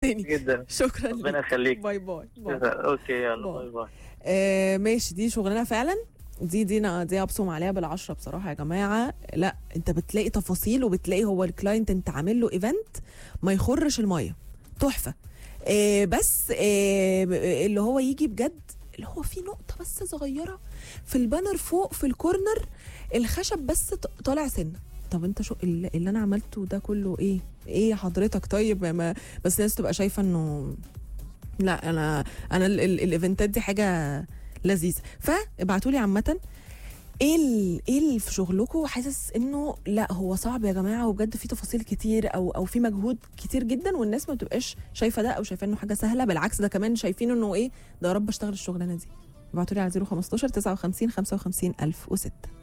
نورتني جدا شكرا ربنا لك يخليك باي باي باي اوكي يلا باي. باي باي آه ماشي دي شغلانه فعلا دي دي أنا- دي ابصم عليها بالعشره بصراحه يا جماعه لا انت بتلاقي تفاصيل وبتلاقي هو الكلاينت انت عامل له ايفنت ما يخرش الميه تحفه آه بس آه اللي هو يجي بجد اللي هو في نقطه بس صغيره في البانر فوق في الكورنر الخشب بس ط- طالع سنه طب انت شو اللي اللي انا عملته ده كله ايه ايه حضرتك طيب ما بس الناس تبقى شايفه انه لا انا انا ال- ال- الايفنتات دي حاجه لذيذه فابعتوا لي عامه ايه ال- ايه اللي في شغلكم حاسس انه لا هو صعب يا جماعه وبجد في تفاصيل كتير او او في مجهود كتير جدا والناس ما بتبقاش شايفه ده او شايفه انه حاجه سهله بالعكس ده كمان شايفين انه ايه ده يا رب اشتغل الشغلانه دي ابعتوا لي على 015 59 55 1006